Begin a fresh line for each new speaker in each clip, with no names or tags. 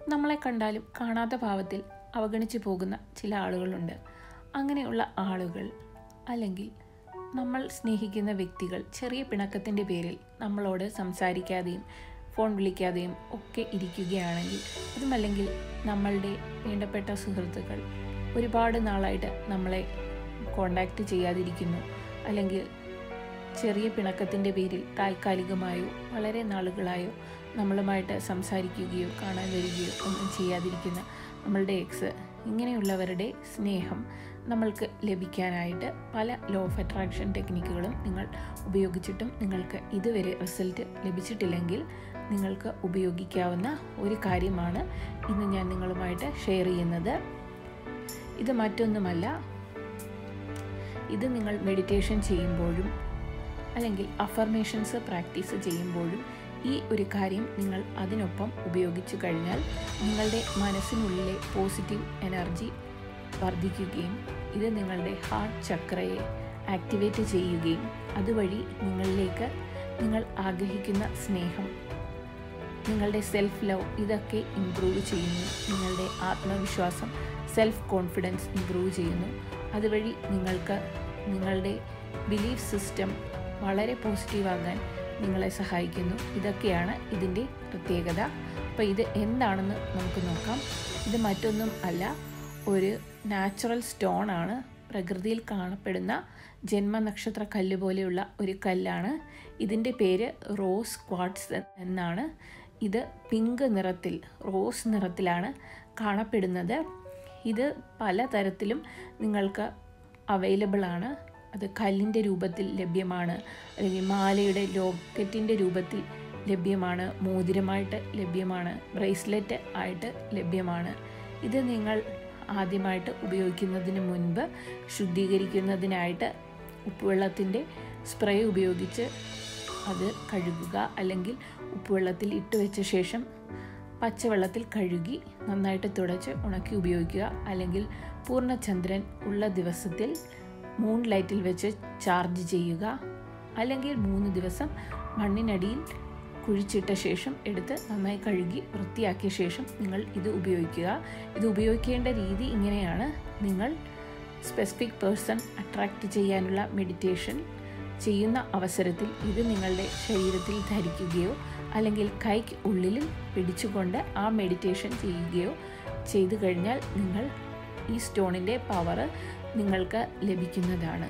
നമ്മളെ കണ്ടാലും കാണാത്ത ഭാവത്തിൽ അവഗണിച്ചു പോകുന്ന ചില ആളുകളുണ്ട് അങ്ങനെയുള്ള ആളുകൾ അല്ലെങ്കിൽ നമ്മൾ സ്നേഹിക്കുന്ന വ്യക്തികൾ ചെറിയ പിണക്കത്തിൻ്റെ പേരിൽ നമ്മളോട് സംസാരിക്കാതെയും ഫോൺ വിളിക്കാതെയും ഒക്കെ ഇരിക്കുകയാണെങ്കിൽ അതുമല്ലെങ്കിൽ നമ്മളുടെ വേണ്ടപ്പെട്ട സുഹൃത്തുക്കൾ ഒരുപാട് നാളായിട്ട് നമ്മളെ കോണ്ടാക്റ്റ് ചെയ്യാതിരിക്കുന്നു അല്ലെങ്കിൽ ചെറിയ പിണക്കത്തിൻ്റെ പേരിൽ താൽക്കാലികമായോ വളരെ നാളുകളായോ നമ്മളുമായിട്ട് സംസാരിക്കുകയോ കാണാൻ വരികയോ ഒന്നും ചെയ്യാതിരിക്കുന്ന നമ്മളുടെ എക്സ് ഇങ്ങനെയുള്ളവരുടെ സ്നേഹം നമ്മൾക്ക് ലഭിക്കാനായിട്ട് പല ലോ ഓഫ് അട്രാക്ഷൻ ടെക്നിക്കുകളും നിങ്ങൾ ഉപയോഗിച്ചിട്ടും നിങ്ങൾക്ക് ഇതുവരെ റിസൾട്ട് ലഭിച്ചിട്ടില്ലെങ്കിൽ നിങ്ങൾക്ക് ഉപയോഗിക്കാവുന്ന ഒരു കാര്യമാണ് ഇന്ന് ഞാൻ നിങ്ങളുമായിട്ട് ഷെയർ ചെയ്യുന്നത് ഇത് മറ്റൊന്നുമല്ല ഇത് നിങ്ങൾ മെഡിറ്റേഷൻ ചെയ്യുമ്പോഴും അല്ലെങ്കിൽ അഫർമേഷൻസ് പ്രാക്ടീസ് ചെയ്യുമ്പോഴും ഈ ഒരു കാര്യം നിങ്ങൾ അതിനൊപ്പം ഉപയോഗിച്ചു കഴിഞ്ഞാൽ നിങ്ങളുടെ മനസ്സിനുള്ളിലെ പോസിറ്റീവ് എനർജി വർദ്ധിക്കുകയും ഇത് നിങ്ങളുടെ ഹാർട്ട് ചക്രയെ ആക്ടിവേറ്റ് ചെയ്യുകയും അതുവഴി നിങ്ങളിലേക്ക് നിങ്ങൾ ആഗ്രഹിക്കുന്ന സ്നേഹം നിങ്ങളുടെ സെൽഫ് ലവ് ഇതൊക്കെ ഇമ്പ്രൂവ് ചെയ്യുന്നു നിങ്ങളുടെ ആത്മവിശ്വാസം സെൽഫ് കോൺഫിഡൻസ് ഇമ്പ്രൂവ് ചെയ്യുന്നു അതുവഴി നിങ്ങൾക്ക് നിങ്ങളുടെ ബിലീഫ് സിസ്റ്റം വളരെ പോസിറ്റീവാകാൻ നിങ്ങളെ സഹായിക്കുന്നു ഇതൊക്കെയാണ് ഇതിൻ്റെ പ്രത്യേകത അപ്പോൾ ഇത് എന്താണെന്ന് നമുക്ക് നോക്കാം ഇത് മറ്റൊന്നും അല്ല ഒരു നാച്ചുറൽ സ്റ്റോൺ ആണ് പ്രകൃതിയിൽ കാണപ്പെടുന്ന ജന്മനക്ഷത്ര കല്ല് പോലെയുള്ള ഒരു കല്ലാണ് ഇതിൻ്റെ പേര് റോസ് ക്വാഡ്സ് എന്നാണ് ഇത് പിങ്ക് നിറത്തിൽ റോസ് നിറത്തിലാണ് കാണപ്പെടുന്നത് ഇത് പലതരത്തിലും നിങ്ങൾക്ക് അവൈലബിൾ ആണ് അത് കല്ലിൻ്റെ രൂപത്തിൽ ലഭ്യമാണ് അല്ലെങ്കിൽ മാലയുടെ ലോക്കറ്റിൻ്റെ രൂപത്തിൽ ലഭ്യമാണ് മോതിരമായിട്ട് ലഭ്യമാണ് ബ്രേസ്ലെറ്റ് ആയിട്ട് ലഭ്യമാണ് ഇത് നിങ്ങൾ ആദ്യമായിട്ട് ഉപയോഗിക്കുന്നതിന് മുൻപ് ശുദ്ധീകരിക്കുന്നതിനായിട്ട് ഉപ്പുവെള്ളത്തിൻ്റെ സ്പ്രേ ഉപയോഗിച്ച് അത് കഴുകുക അല്ലെങ്കിൽ ഉപ്പുവെള്ളത്തിൽ ഇട്ട് വെച്ച ശേഷം പച്ചവെള്ളത്തിൽ കഴുകി നന്നായിട്ട് തുടച്ച് ഉണക്കി ഉപയോഗിക്കുക അല്ലെങ്കിൽ പൂർണ്ണചന്ദ്രൻ ഉള്ള ദിവസത്തിൽ മൂൺ ലൈറ്റിൽ വെച്ച് ചാർജ് ചെയ്യുക അല്ലെങ്കിൽ മൂന്ന് ദിവസം മണ്ണിനടിയിൽ കുഴിച്ചിട്ട ശേഷം എടുത്ത് നന്നായി കഴുകി വൃത്തിയാക്കിയ ശേഷം നിങ്ങൾ ഇത് ഉപയോഗിക്കുക ഇത് ഉപയോഗിക്കേണ്ട രീതി ഇങ്ങനെയാണ് നിങ്ങൾ സ്പെസിഫിക് പേഴ്സൺ അട്രാക്റ്റ് ചെയ്യാനുള്ള മെഡിറ്റേഷൻ ചെയ്യുന്ന അവസരത്തിൽ ഇത് നിങ്ങളുടെ ശരീരത്തിൽ ധരിക്കുകയോ അല്ലെങ്കിൽ കൈക്ക് ഉള്ളിൽ പിടിച്ചുകൊണ്ട് ആ മെഡിറ്റേഷൻ ചെയ്യുകയോ ചെയ്തു കഴിഞ്ഞാൽ നിങ്ങൾ ഈ സ്റ്റോണിൻ്റെ പവർ നിങ്ങൾക്ക് ലഭിക്കുന്നതാണ്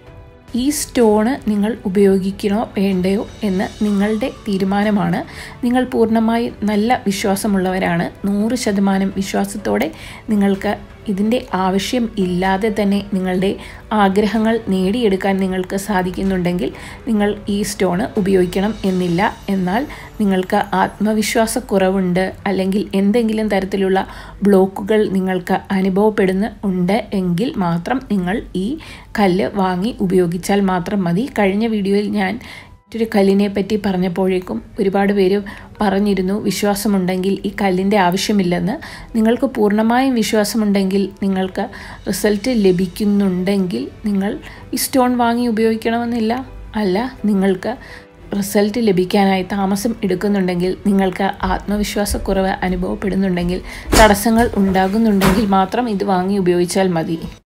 ഈ സ്റ്റോണ് നിങ്ങൾ ഉപയോഗിക്കണോ വേണ്ടയോ എന്ന് നിങ്ങളുടെ തീരുമാനമാണ് നിങ്ങൾ പൂർണ്ണമായി നല്ല വിശ്വാസമുള്ളവരാണ് നൂറ് ശതമാനം വിശ്വാസത്തോടെ നിങ്ങൾക്ക് ഇതിൻ്റെ ആവശ്യം ഇല്ലാതെ തന്നെ നിങ്ങളുടെ ആഗ്രഹങ്ങൾ നേടിയെടുക്കാൻ നിങ്ങൾക്ക് സാധിക്കുന്നുണ്ടെങ്കിൽ നിങ്ങൾ ഈ സ്റ്റോണ് ഉപയോഗിക്കണം എന്നില്ല എന്നാൽ നിങ്ങൾക്ക് ആത്മവിശ്വാസക്കുറവുണ്ട് അല്ലെങ്കിൽ എന്തെങ്കിലും തരത്തിലുള്ള ബ്ലോക്കുകൾ നിങ്ങൾക്ക് അനുഭവപ്പെടുന്ന ഉണ്ട് എങ്കിൽ മാത്രം നിങ്ങൾ ഈ കല്ല് വാങ്ങി ഉപയോഗിച്ചാൽ മാത്രം മതി കഴിഞ്ഞ വീഡിയോയിൽ ഞാൻ മറ്റൊരു കല്ലിനെ പറ്റി പറഞ്ഞപ്പോഴേക്കും ഒരുപാട് പേര് പറഞ്ഞിരുന്നു വിശ്വാസമുണ്ടെങ്കിൽ ഈ കല്ലിൻ്റെ ആവശ്യമില്ലെന്ന് നിങ്ങൾക്ക് പൂർണ്ണമായും വിശ്വാസമുണ്ടെങ്കിൽ നിങ്ങൾക്ക് റിസൾട്ട് ലഭിക്കുന്നുണ്ടെങ്കിൽ നിങ്ങൾ ഈ സ്റ്റോൺ വാങ്ങി ഉപയോഗിക്കണമെന്നില്ല അല്ല നിങ്ങൾക്ക് റിസൾട്ട് ലഭിക്കാനായി താമസം എടുക്കുന്നുണ്ടെങ്കിൽ നിങ്ങൾക്ക് ആത്മവിശ്വാസക്കുറവ് അനുഭവപ്പെടുന്നുണ്ടെങ്കിൽ തടസ്സങ്ങൾ ഉണ്ടാകുന്നുണ്ടെങ്കിൽ മാത്രം ഇത് വാങ്ങി ഉപയോഗിച്ചാൽ മതി